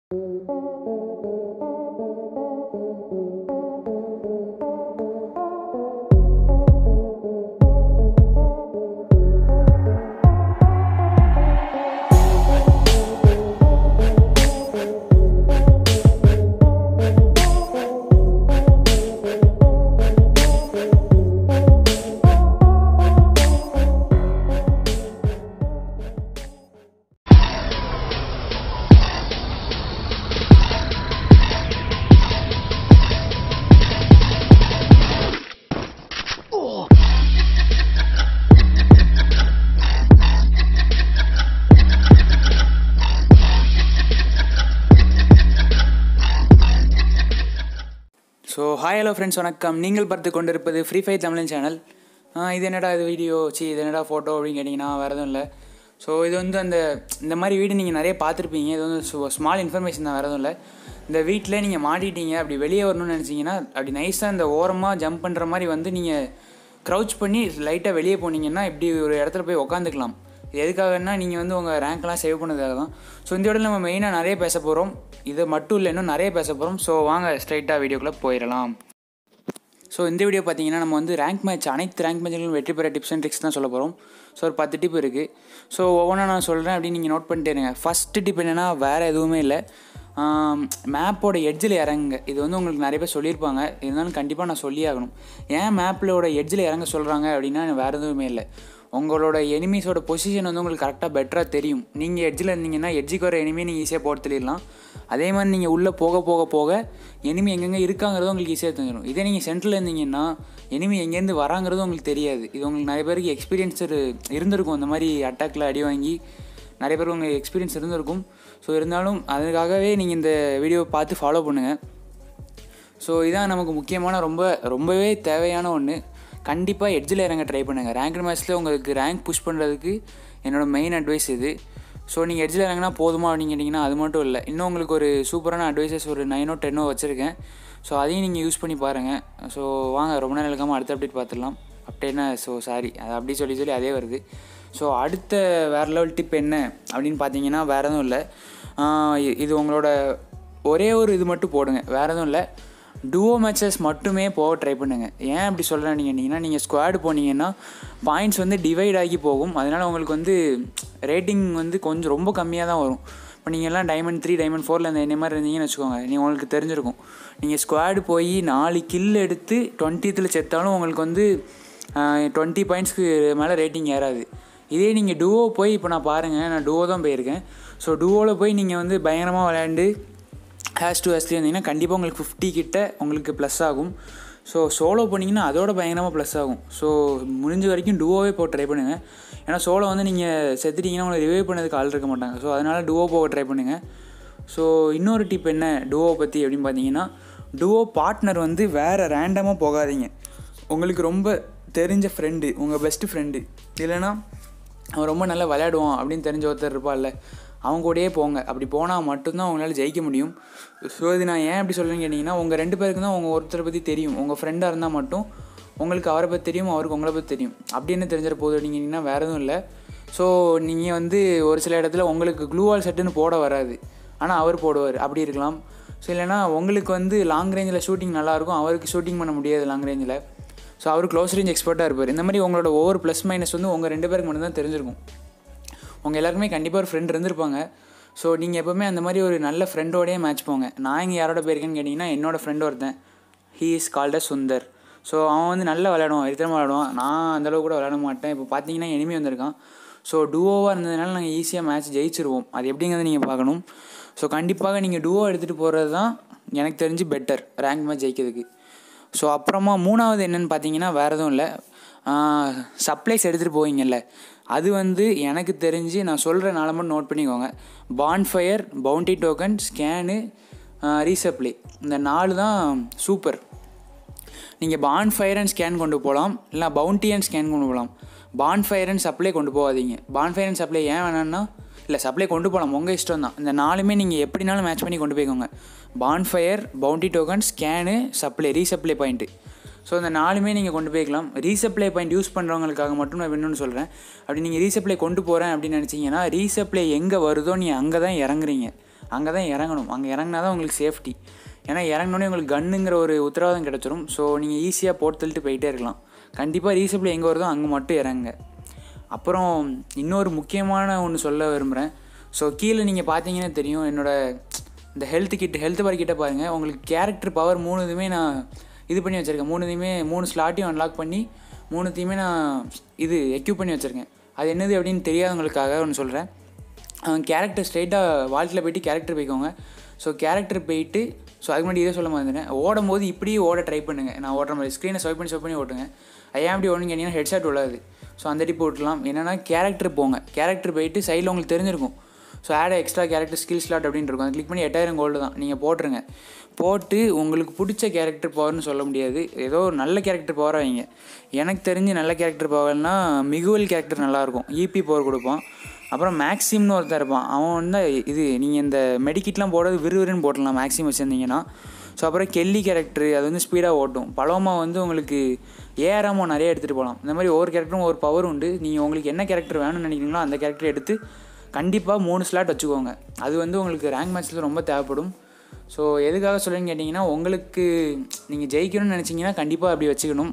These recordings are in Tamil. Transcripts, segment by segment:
ஸோ ஹாய் ஹலோ ஃப்ரெண்ட்ஸ் வணக்கம் நீங்கள் பார்த்து கொண்டிருப்பது ஃப்ரீ ஃபயர் தமிழன் சேனல் இது என்னடா இது வீடியோ சி இது என்னடா ஃபோட்டோ அப்படின்னு கேட்டிங்கன்னா வேறு எதுவும் இல்லை ஸோ இது வந்து அந்த இந்த மாதிரி வீடு நீங்கள் நிறைய பார்த்துருப்பீங்க இது வந்து ஸ்மால் இன்ஃபர்மேஷன் தான் வேறு எதுவும் இல்லை இந்த வீட்டில் நீங்கள் மாட்டிட்டீங்க அப்படி வெளியே வரணும்னு நினச்சிங்கன்னா அப்படி நைஸாக இந்த ஓரமாக ஜம்ப் பண்ணுற மாதிரி வந்து நீங்கள் க்ரௌச் பண்ணி லைட்டாக வெளியே போனீங்கன்னா இப்படி ஒரு இடத்துல போய் உக்காந்துக்கலாம் இது எதுக்காகன்னா நீங்கள் வந்து உங்கள் ரேங்க்லாம் சேவ் பண்ணதுக்காக தான் ஸோ இந்த இடத்துல நம்ம மெயினாக நிறைய பேச போகிறோம் இது மட்டும் இல்லை இன்னும் நிறைய பேச போகிறோம் ஸோ வாங்க ஸ்ட்ரைட்டாக வீடியோக்குள்ளே போயிடலாம் ஸோ இந்த வீடியோ பார்த்தீங்கன்னா நம்ம வந்து ரேங்க் மேட்ச் அனைத்து ரேங்க் மேட்ச்களும் வெற்றி பெற டிப்ஸ் அண்ட் ட்ரிக்ஸ் தான் சொல்ல போகிறோம் ஸோ ஒரு பத்து டிப் இருக்குது ஸோ ஒவ்வொன்றா நான் சொல்கிறேன் அப்படின்னு நீங்கள் நோட் பண்ணிட்டே இருங்க ஃபஸ்ட்டு டிப் என்னென்னா வேறு எதுவுமே இல்லை மேப்போட எட்ஜில் இறங்குங்க இது வந்து உங்களுக்கு நிறைய பேர் சொல்லியிருப்பாங்க இருந்தாலும் கண்டிப்பாக நான் சொல்லி ஆகணும் ஏன் மேப்பிலோட எட்ஜில் இறங்க சொல்கிறாங்க அப்படின்னா வேறு எதுவுமே இல்லை உங்களோட எனிமீஸோட பொசிஷன் வந்து உங்களுக்கு கரெக்டாக பெட்டராக தெரியும் நீங்கள் எட்ஜில் இருந்தீங்கன்னா எட்ஜுக்கு வர எனிமியை நீங்கள் ஈஸியாக போட்டு தெளிடலாம் அதே மாதிரி நீங்கள் உள்ளே போக போக போக எனிமி எங்கெங்கே இருக்காங்கிறது உங்களுக்கு ஈஸியாக தெரிஞ்சிடும் இதே நீங்கள் சென்டரில் இருந்தீங்கன்னா எனிமி எங்கேருந்து வராங்கிறது உங்களுக்கு தெரியாது இது உங்களுக்கு நிறைய பேருக்கு எக்ஸ்பீரியன்ஸ் இருந்திருக்கும் இந்த மாதிரி அட்டாக்கில் அடி வாங்கி நிறைய பேர் உங்களுக்கு எக்ஸ்பீரியன்ஸ் இருந்திருக்கும் ஸோ இருந்தாலும் அதுக்காகவே நீங்கள் இந்த வீடியோவை பார்த்து ஃபாலோ பண்ணுங்கள் ஸோ இதான் நமக்கு முக்கியமான ரொம்ப ரொம்பவே தேவையான ஒன்று கண்டிப்பாக எட்ஜில் இறங்க ட்ரை பண்ணுங்கள் ரேங்க் மேட்ச்சில் உங்களுக்கு ரேங்க் புஷ் பண்ணுறதுக்கு என்னோடய மெயின் அட்வைஸ் இது ஸோ நீங்கள் எட்ஜில் இறங்கினா போதுமா அப்படின்னு கேட்டிங்கன்னா அது மட்டும் இல்லை இன்னும் உங்களுக்கு ஒரு சூப்பரான அட்வைசஸ் ஒரு நைனோ டென்னோ வச்சுருக்கேன் ஸோ அதையும் நீங்கள் யூஸ் பண்ணி பாருங்கள் ஸோ வாங்க ரொம்ப நேரம் இருக்காமல் அடுத்த அப்டேட் பார்த்துடலாம் அப்டேட்னா ஸோ சாரி அது அப்படி சொல்லி சொல்லி அதே வருது ஸோ அடுத்த வேறு லெவல் டிப் என்ன அப்படின்னு பார்த்தீங்கன்னா வேறு எதுவும் இல்லை இது உங்களோட ஒரே ஒரு இது மட்டும் போடுங்க வேறு எதுவும் இல்லை டுவோ மேட்சஸ் மட்டுமே போக ட்ரை பண்ணுங்கள் ஏன் அப்படி சொல்கிறேன் நீங்கள் கேட்டிங்கன்னா நீங்கள் ஸ்குவாடு போனீங்கன்னா பாயிண்ட்ஸ் வந்து டிவைட் ஆகி போகும் அதனால் உங்களுக்கு வந்து ரேட்டிங் வந்து கொஞ்சம் ரொம்ப கம்மியாக தான் வரும் இப்போ நீங்கள் எல்லாம் டைமண்ட் த்ரீ டைமண்ட் ஃபோரில் இந்த என்ன மாதிரி இருந்தீங்கன்னு வச்சுக்கோங்க நீங்கள் உங்களுக்கு தெரிஞ்சிருக்கும் நீங்கள் ஸ்குவாடு போய் நாலு கில் எடுத்து டுவெண்ட்டித்தில் செத்தாலும் உங்களுக்கு வந்து டுவெண்ட்டி பாயிண்ட்ஸ்க்கு மேலே ரேட்டிங் ஏறாது இதே நீங்கள் டுவோ போய் இப்போ நான் பாருங்கள் நான் டுவோ தான் போயிருக்கேன் ஸோ டுவோவில் போய் நீங்கள் வந்து பயங்கரமாக விளையாண்டு ஹேஷ் டூ ஹேஷ் த்ரீ வந்தீங்கன்னா கண்டிப்பாக உங்களுக்கு ஃபிஃப்டி கிட்ட உங்களுக்கு ப்ளஸ் ஆகும் ஸோ சோலோ பண்ணிங்கன்னா அதோட பயங்கரமாக ப்ளஸ் ஆகும் ஸோ முடிஞ்ச வரைக்கும் டுவோவே போக ட்ரை பண்ணுங்கள் ஏன்னா சோலோ வந்து நீங்கள் செத்துட்டிங்கன்னா உங்களை ரிவைவ் பண்ணதுக்கு ஆள் இருக்க மாட்டாங்க ஸோ அதனால் டுவோ போக ட்ரை பண்ணுங்கள் ஸோ இன்னொரு டிப் என்ன டுவோ பற்றி அப்படின்னு பார்த்தீங்கன்னா டுவோ பார்ட்னர் வந்து வேறு ரேண்டமாக போகாதீங்க உங்களுக்கு ரொம்ப தெரிஞ்ச ஃப்ரெண்டு உங்கள் பெஸ்ட்டு ஃப்ரெண்டு இல்லைன்னா அவன் ரொம்ப நல்லா விளையாடுவான் அப்படின்னு தெரிஞ்ச ஒருத்தர் இருப்பாள்ல அவங்க கூடயே போங்க அப்படி போனால் மட்டும்தான் உங்களால் ஜெயிக்க முடியும் ஸோ இது நான் ஏன் அப்படி சொல்கிறேன்னு கேட்டிங்கன்னா உங்கள் ரெண்டு பேருக்கு தான் உங்கள் ஒருத்தரை பற்றி தெரியும் உங்கள் ஃப்ரெண்டாக இருந்தால் மட்டும் உங்களுக்கு அவரை பற்றி தெரியும் அவருக்கு உங்களை பற்றி தெரியும் அப்படின்னு தெரிஞ்சிட போகுது அப்படிங்கன்னா வேறு எதுவும் இல்லை ஸோ நீங்கள் வந்து ஒரு சில இடத்துல உங்களுக்கு க்ளூவால் செட்டுன்னு போட வராது ஆனால் அவர் போடுவார் அப்படி இருக்கலாம் ஸோ இல்லைனா உங்களுக்கு வந்து லாங் ரேஞ்சில் ஷூட்டிங் நல்லாயிருக்கும் அவருக்கு ஷூட்டிங் பண்ண முடியாது லாங் ரேஞ்சில் ஸோ அவர் க்ளோஸ் ரேஞ்ச் எக்ஸ்பர்ட்டாக இருப்பார் இந்த மாதிரி உங்களோட ஒவ்வொரு ப்ளஸ் மைனஸ் வந்து உங்கள் ரெண்டு பேருக்கு மட்டும்தான் தெரிஞ்சிருக்கும் உங்கள் எல்லாருக்குமே கண்டிப்பாக ஒரு ஃப்ரெண்ட் இருந்திருப்பாங்க ஸோ நீங்கள் எப்போவுமே அந்த மாதிரி ஒரு நல்ல ஃப்ரெண்டோடய மேட்ச் போங்க நான் இங்கே யாரோட போயிருக்கேன்னு கேட்டிங்கன்னா என்னோடய ஃப்ரெண்ட் ஒருத்தன் he is called uh Sundar so அவன் வந்து நல்லா விளையாடுவான் எரித்தரமாக விளையாடுவான் நான் அந்தளவு கூட விளையாட மாட்டேன் இப்போ பார்த்தீங்கன்னா எனிமி வந்திருக்கான் ஸோ டூவோவாக இருந்ததுனால நாங்கள் ஈஸியாக மேட்ச் ஜெயிச்சிருவோம் அது எப்படிங்கிறத நீங்கள் பார்க்கணும் ஸோ கண்டிப்பாக நீங்கள் டூவோ எடுத்துகிட்டு போகிறது தான் எனக்கு தெரிஞ்சு பெட்டர் ரேங்க் மேட்ச் ஜெயிக்கிறதுக்கு ஸோ அப்புறமா மூணாவது என்னென்னு பார்த்தீங்கன்னா வேறு எதுவும் இல்லை சப்ளைஸ் எடுத்துகிட்டு போவீங்கல்ல அது வந்து எனக்கு தெரிஞ்சு நான் சொல்கிற நாளை மட்டும் நோட் பண்ணிக்கோங்க bonfire bounty token scan resupply இந்த நாலு தான் சூப்பர் நீங்கள் பான்ஃபயர் அண்ட் ஸ்கேன் கொண்டு போகலாம் இல்லை பவுண்டி அண்ட் ஸ்கேன் கொண்டு போகலாம் பான்ஃபயர் அண்ட் சப்ளை கொண்டு போகாதீங்க பான்ஃபயர் அண்ட் சப்ளை ஏன் வேணான்னா இல்லை சப்ளை கொண்டு போகலாம் உங்கள் இஷ்டம் தான் இந்த நாலுமே நீங்கள் எப்படினாலும் மேட்ச் பண்ணி கொண்டு போய்க்கோங்க bonfire bounty token scan supply resupply point so இந்த நாலுமே நீங்கள் கொண்டு போய்க்கலாம் ரீசப்ளை பாயிண்ட் யூஸ் பண்ணுறவங்களுக்காக மட்டும் நான் இன்னொன்று சொல்கிறேன் அப்படி நீங்கள் ரீசப்ளை கொண்டு போகிறேன் அப்படின்னு நினச்சிங்கன்னா ரீசப்ளை எங்கே வருதோ நீங்கள் அங்கே தான் இறங்குறீங்க அங்கே தான் இறங்கணும் அங்கே இறங்கினா தான் உங்களுக்கு சேஃப்டி ஏன்னா இறங்கினோடனே உங்களுக்கு கன்னுங்கிற ஒரு உத்தரவாதம் கிடச்சிரும் ஸோ நீங்கள் ஈஸியாக போட்டு தள்ளிட்டு போயிட்டே இருக்கலாம் கண்டிப்பாக ரீசபிள் எங்கே வருதோ அங்கே மட்டும் இறங்குங்க அப்புறம் இன்னொரு முக்கியமான ஒன்று சொல்ல விரும்புகிறேன் ஸோ கீழே நீங்கள் பார்த்தீங்கன்னா தெரியும் என்னோடய இந்த ஹெல்த் கிட்ட ஹெல்த் பார் கிட்ட பாருங்கள் உங்களுக்கு கேரக்டர் பவர் மூணு இதுவுமே நான் இது பண்ணி வச்சுருக்கேன் மூணு இதுவுமே மூணு ஸ்லாட்டையும் அன்லாக் பண்ணி மூணுத்தையுமே நான் இது எக்யூப் பண்ணி வச்சுருக்கேன் அது என்னது அப்படின்னு தெரியாதவங்களுக்காக ஒன்று சொல்கிறேன் கேரக்டர் ஸ்ட்ரைட்டாக வாழ்க்கையில் போயிட்டு கேரக்டர் போய்க்கோங்க ஸோ கேரக்டர் போயிட்டு ஸோ அதுக்கு முன்னாடி இதை சொல்ல மாட்டேன் ஓடும் போது இப்படியே ஓட ட்ரை பண்ணுங்கள் நான் ஓடுற மாதிரி ஸ்க்ரீனை ஸ்வைப் பண்ணி ஸ்வைப் பண்ணி ஓட்டுங்க ஏன் அப்படி ஓடுங்க கேட்டிங்கன்னா ஹெட்செட் உள்ளாது ஸோ அந்த டிப் ஓட்டலாம் என்னென்னா கேரக்டர் போங்க கேரக்டர் போயிட்டு சைடில் உங்களுக்கு தெரிஞ்சிருக்கும் so add extra character skill slot அப்படின்னு இருக்கும் கிளிக் பண்ணி எட்டாயிரம் கோல்டு தான் நீங்கள் போட்டுருங்க போட்டு உங்களுக்கு பிடிச்ச கேரக்டர் பவர்னு சொல்ல முடியாது ஏதோ ஒரு நல்ல கேரக்டர் பவராக வைங்க எனக்கு தெரிஞ்சு நல்ல கேரக்டர் பவர்னால் மிகுவல் கேரக்டர் நல்லாயிருக்கும் இபி பவர் கொடுப்பான் அப்புறம் மேக்ஸிம்னு ஒருத்தர் இருப்பான் அவன் வந்து இது நீங்கள் இந்த மெடிக்கிட்லாம் போடுறது விறுவிறுன்னு போட்டலாம் மேக்ஸிம் வச்சுருந்தீங்கன்னா ஸோ அப்புறம் கெல்லி கேரக்டர் அது வந்து ஸ்பீடாக ஓட்டும் பலோமா வந்து உங்களுக்கு ஏஆராமோ நிறைய எடுத்துகிட்டு போகலாம் இந்த மாதிரி ஒவ்வொரு கேரக்டரும் ஒரு பவர் உண்டு நீங்கள் உங்களுக்கு என்ன கேரக்டர் வேணும்னு நினைக்கிறீங்களோ அந்த கேரக்டர் எடுத்து கண்டிப்பாக மூணு ஸ்லாட் வச்சுக்கோங்க அது வந்து உங்களுக்கு ரேங்க் மேட்ச்சில் ரொம்ப தேவைப்படும் ஸோ எதுக்காக சொல்லுன்னு கேட்டிங்கன்னா உங்களுக்கு நீங்கள் ஜெயிக்கணும்னு நினச்சிங்கன்னா கண்டிப்பாக அப்படி வச்சுக்கணும்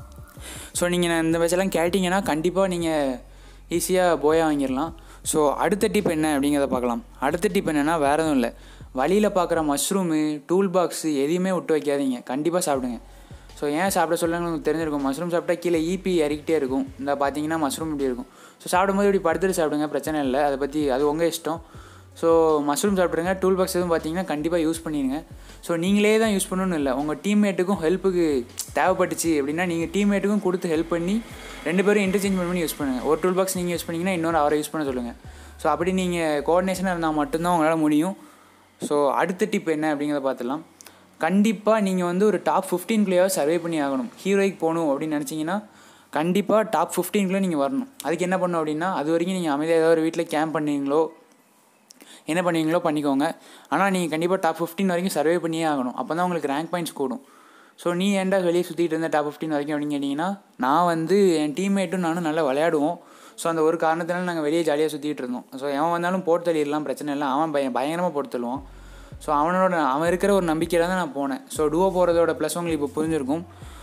ஸோ நீங்கள் இந்த மேட்செல்லாம் கேட்டிங்கன்னா கண்டிப்பாக நீங்கள் ஈஸியாக போயா வாங்கிடலாம் ஸோ அடுத்த டிப் என்ன அப்படிங்கிறத பார்க்கலாம் அடுத்த டிப் என்னென்னா வேறு எதுவும் இல்லை வழியில் பார்க்குற மஷ்ரூமு டூல் பாக்ஸு எதையுமே விட்டு வைக்காதீங்க கண்டிப்பாக சாப்பிடுங்க ஸோ ஏன் சாப்பிட சொல்லுங்க உங்களுக்கு தெரிஞ்சிருக்கும் மஷ்ரூம் சாப்பிட்டா கீழே ஈபி இறக்கிட்டே இருக்கும் இந்த பார்த்தீங்கன்னா மஷ்ரூம் இப்படி இருக்கும் ஸோ சாப்பிடும்போது இப்படி படுத்துட்டு சாப்பிடுங்க பிரச்சனை இல்லை அதை பற்றி அது உங்கள் இஷ்டம் ஸோ மஷ்ரூம் சாப்பிட்ருங்க டூல் பாக்ஸ் எதுவும் பார்த்தீங்கன்னா கண்டிப்பாக யூஸ் பண்ணிடுங்க ஸோ நீங்களே தான் யூஸ் பண்ணணும்னு இல்லை உங்கள் டீம்மேட்டுக்கும் ஹெல்ப்புக்கு தேவைப்பட்டுச்சு அப்படின்னா நீங்கள் டீம்மேட்டுக்கும் கொடுத்து ஹெல்ப் பண்ணி ரெண்டு பேரும் இன்டர்சேஞ்ச் பண்ணி யூஸ் பண்ணுங்கள் ஒரு டூல் பாக்ஸ் நீங்கள் யூஸ் பண்ணிங்கன்னா இன்னொரு அவரை யூஸ் பண்ண சொல்லுங்கள் ஸோ அப்படி நீங்கள் கோஆர்டினேஷனாக இருந்தால் மட்டும்தான் உங்களால் முடியும் ஸோ அடுத்த டிப் என்ன அப்படிங்கிறத பார்த்துலாம் கண்டிப்பாக நீங்கள் வந்து ஒரு டாப் ஃபிஃப்டீன்குள்ளேயாவது சர்வே பண்ணி ஆகணும் ஹீரோய்க்கு போகணும் அப்படின்னு நினச்சிங்கன்னா கண்டிப்பாக டாப் ஃபிஃப்டீன்குள்ளே நீங்கள் வரணும் அதுக்கு என்ன பண்ணணும் அப்படின்னா அது வரைக்கும் நீங்கள் அமைதியாக ஏதாவது ஒரு வீட்டில் கேம்ப் பண்ணுவீங்களோ என்ன பண்ணுவீங்களோ பண்ணிக்கோங்க ஆனால் நீங்கள் கண்டிப்பாக டாப் ஃபிஃப்டின் வரைக்கும் சர்வே பண்ணியே ஆகணும் அப்போ தான் உங்களுக்கு ரேங்க் பாயிண்ட்ஸ் கூடும் ஸோ நீ ஏன்டா வெளியே சுற்றிட்டு இருந்த டாப் ஃபிஃப்டின் வரைக்கும் அப்படின்னு கேட்டிங்கன்னா நான் வந்து என் டீம்மேட்டும் நானும் நல்லா விளையாடுவோம் ஸோ அந்த ஒரு காரணத்தினால நாங்கள் வெளியே ஜாலியாக சுற்றிட்டு இருந்தோம் ஸோ எவன் வந்தாலும் போட்டு தள்ளிடலாம் பிரச்சனை இல்லை அவன் பய பயங்கரமாக போட்டு தள்ளுவான் ஸோ அவனோட அவன் இருக்கிற ஒரு நம்பிக்கையில் தான் நான் போனேன் ஸோ டுவோ போகிறதோட ப்ளஸ் உங்களுக்கு இப்போ புரிஞ்சிருக்கும்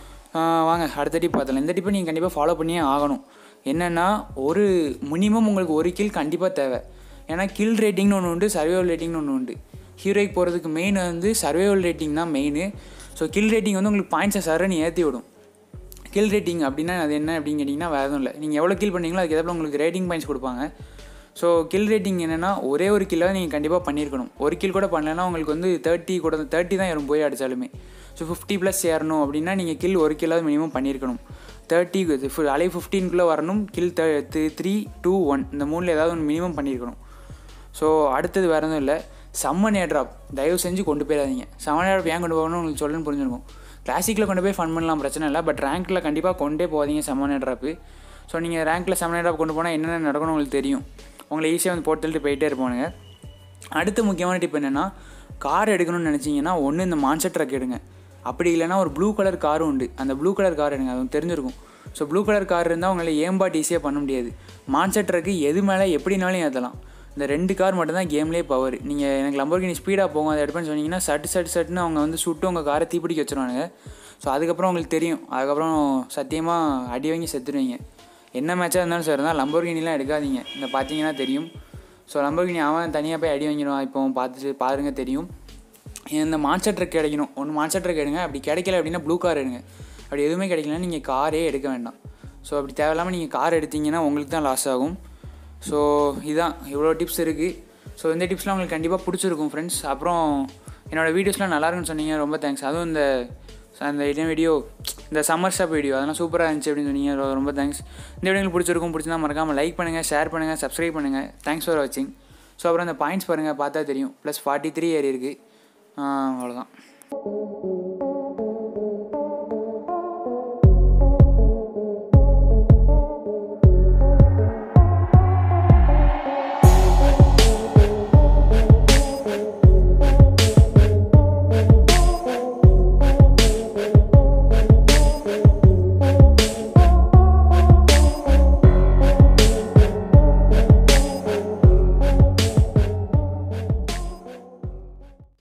வாங்க அடுத்த டிப் பார்த்தலாம் இந்த டிப்பை நீங்கள் கண்டிப்பாக ஃபாலோ பண்ணியே ஆகணும் என்னென்னா ஒரு மினிமம் உங்களுக்கு ஒரு கில் கண்டிப்பாக தேவை ஏன்னா கில் ரேட்டிங்னு ஒன்று உண்டு சர்வைவல் ரேட்டிங்னு ஒன்று உண்டு ஹீரோய்க்கு போகிறதுக்கு மெயின் வந்து சர்வைவல் ரேட்டிங் தான் மெயின் ஸோ கில் ரேட்டிங் வந்து உங்களுக்கு பாயிண்ட்ஸை சரன்னு ஏற்றி விடும் கில் ரேட்டிங் அப்படின்னா அது என்ன அப்படின்னு கேட்டிங்கன்னா வேறு எதுவும் இல்லை நீங்கள் எவ்வளோ கில் பண்ணீங்களோ அதுக்கு எதாவது உங்களுக்கு ரேட்டிங் பாயிண்ட்ஸ் கொடுப்பாங்க ஸோ கில் ரேட்டிங் என்னென்னா ஒரே ஒரு கில்லாக நீங்கள் கண்டிப்பாக பண்ணியிருக்கணும் ஒரு கில் கூட பண்ணலைன்னா உங்களுக்கு வந்து தேர்ட்டி கூட தேர்ட்டி தான் ஏறும் போய் அடித்தாலுமே ஸோ ஃபிஃப்டி ப்ளஸ் ஏறணும் அப்படின்னா நீங்கள் கில் ஒரு கில்லாவது மினிமம் பண்ணியிருக்கணும் தேர்ட்டி அலை ஃபிஃப்டீனுக்குள்ளே வரணும் கில் த்ரீ டூ ஒன் இந்த மூணில் ஏதாவது ஒன்று மினிமம் பண்ணியிருக்கணும் ஸோ அடுத்தது வேறு எதுவும் இல்லை சம்மன் ஏட்ராப் தயவு செஞ்சு கொண்டு போயிடாதீங்க சம்மன் ஏட்ராப் ஏன் கொண்டு போகணும்னு உங்களுக்கு சொல்லணும்னு புரிஞ்சிருக்கும் கிளாசிக்கில் கொண்டு போய் ஃபன் பண்ணலாம் பிரச்சனை இல்லை பட் ரேங்க்கில் கண்டிப்பாக கொண்டே போகாதீங்க சம்மன் ஏட்ராப்பு ஸோ நீங்கள் ரேங்க்கில் சம்மன் ஏட்ராப் கொண்டு போனால் என்னென்ன நடக்கணும் உங்களுக்கு தெரியும் உங்களை ஈஸியாக வந்து போட்டு தள்ளிட்டு போயிட்டே இருப்பானுங்க அடுத்த முக்கியமான டிப் என்னென்னா கார் எடுக்கணும்னு நினச்சிங்கன்னா ஒன்று இந்த மான்சர் ட்ரக் எடுங்க அப்படி இல்லைனா ஒரு ப்ளூ கலர் காரும் உண்டு அந்த ப்ளூ கலர் கார் எடுங்க அது தெரிஞ்சிருக்கும் ஸோ ப்ளூ கலர் கார் இருந்தால் உங்களால் ஏம்பாட் ஈஸியாக பண்ண முடியாது மான்சர் ட்ரக்கு எது மேலே எப்படினாலும் ஏற்றலாம் இந்த ரெண்டு கார் மட்டும்தான் கேம்லேயே பவர் நீங்கள் எனக்கு லம்போர்கினி ஸ்பீடாக போகும் அதை எடுப்பேன்னு சொன்னீங்கன்னா சட்டு சட்டு சட்டுன்னு அவங்க வந்து சுட்டு உங்கள் காரை தீப்பிடிக்க வச்சுருவானுங்க ஸோ அதுக்கப்புறம் உங்களுக்கு தெரியும் அதுக்கப்புறம் சத்தியமாக அடி வாங்கி செத்துருவீங்க என்ன மேட்சாக இருந்தாலும் சரி தான் லம்போர்கினிலாம் எடுக்காதீங்க இந்த பார்த்தீங்கன்னா தெரியும் ஸோ லம்போர்கினி அவன் தனியாக போய் அடி வாங்கிடுவான் இப்போ பார்த்துட்டு பாருங்க தெரியும் இந்த மான்சர் ட்ரக் கிடைக்கணும் ஒன்று மான்சர் ட்ரக் எடுங்க அப்படி கிடைக்கல அப்படின்னா ப்ளூ கார் எடுங்க அப்படி எதுவுமே கிடைக்கலன்னா நீங்கள் காரே எடுக்க வேண்டாம் ஸோ அப்படி தேவையில்லாமல் நீங்கள் கார் எடுத்தீங்கன்னா உங்களுக்கு தான் லாஸ் ஆகும் ஸோ இதான் இவ்வளோ டிப்ஸ் இருக்குது ஸோ இந்த டிப்ஸ்லாம் உங்களுக்கு கண்டிப்பாக பிடிச்சிருக்கும் ஃப்ரெண்ட்ஸ் அப்புறம் என்னோடய வீடியோஸ்லாம் நல்லா இருக்குன்னு சொன்னீங்க ரொம்ப தேங்க்ஸ் அதுவும் இந்த அந்த என்ன வீடியோ இந்த சம்மர் ஷாப் வீடியோ அதெல்லாம் சூப்பராக இருந்துச்சு அப்படின்னு சொன்னீங்க ரொ- ரொம்ப தேங்க்ஸ் இந்த வீடியோ உங்களுக்கு பிடிச்சிருக்கும் பிடிச்சிருந்தா மறக்காமல் லைக் பண்ணுங்கள் ஷேர் பண்ணுங்கள் சப்ஸ்கிரைப் பண்ணுங்கள் தேங்க்ஸ் ஃபார் வாட்சிங் ஸோ அப்புறம் இந்த பாயிண்ட்ஸ் பாருங்கள் பார்த்தா தெரியும் ப்ளஸ் ஃபார்ட்டி த்ரீ ஏறி இருக்குது அவ்வளோதான்